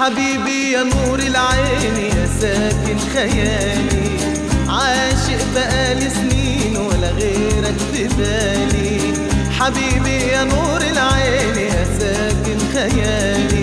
حبيبي يا نور العين يا ساكن خيالي عاشق بقالي سنين ولا غيرك في بالي حبيبي يا نور العين يا ساكن خيالي